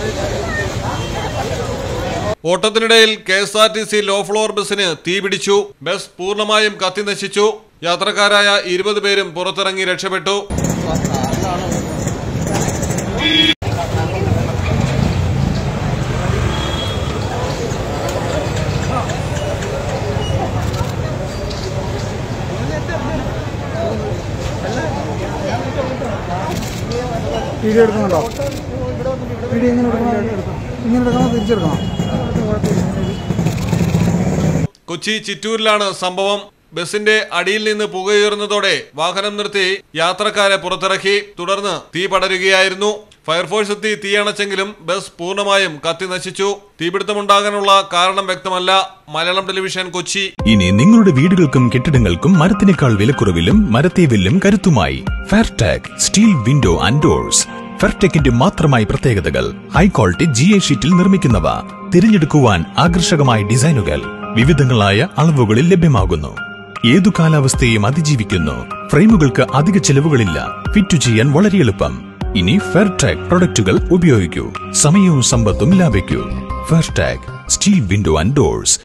ഓട്ടത്തിനിടയിൽ K S R T C low floor ബസ്സിന് തീപിടിച്ചു bus പൂർണ്ണമായും കത്തി നശിച്ചു യാത്രക്കാരായ ഇരുപത് പേരും പുറത്തിറങ്ങി രക്ഷപ്പെട്ടു വീഡിയോ എടുക്കുന്നുണ്ടോ വീഡിയോ എങ്ങനെ എടുക്കണം ഇങ്ങനെ എടുക്കണോ തിരിച്ചെടുക്കണോ കൊച്ചി ചിറ്റൂരിലാണ് സംഭവം ബസിന്റെ അടിയിൽ നിന്ന് പുകയുയർന്നതോടെ വാഹനം നിർത്തി യാത്രക്കാരെ പുറത്തിറക്കി തുടർന്ന് തീ പടരുകയായിരുന്നു ഫയർഫോഴ്സ് എത്തി തീയണച്ചെങ്കിലും ബസ് പൂർണ്ണമായും കത്തി നശിച്ചു തീപിടുത്തമുണ്ടാകാനുള്ള കാരണം വ്യക്തമല്ല മലയാളം ടെലിവിഷൻ കൊച്ചി ഇനി നിങ്ങളുടെ വീടുകൾക്കും കെട്ടിടങ്ങൾക്കും മരത്തിനേക്കാൾ വിലക്കുറവിലും മരത്തേവില്ലും കരുത്തുമായി Fairtag steel window and doors ഫെയർടെക്കിന്റെ മാത്രമായി പ്രത്യേകതകൾ ഹൈ ക്വാളിറ്റി ജി എ ഷീറ്റിൽ നിർമ്മിക്കുന്നവ തിരഞ്ഞെടുക്കുവാൻ ആകർഷകമായ ഡിസൈനുകൾ വിവിധങ്ങളായ അളവുകളിൽ ലഭ്യമാകുന്നു ഏതു കാലാവസ്ഥയും അതിജീവിക്കുന്നു ഫ്രെയിമുകൾക്ക് അധിക ചെലവുകളില്ല ഫിറ്റ് ചെയ്യാൻ വളരെ എളുപ്പം ഇനി ഫെയർടാഗ് പ്രൊഡക്റ്റുകൾ ഉപയോഗിക്കൂ സമയവും സമ്പത്തും ലാഭിക്കൂ Fairtag steel window and doors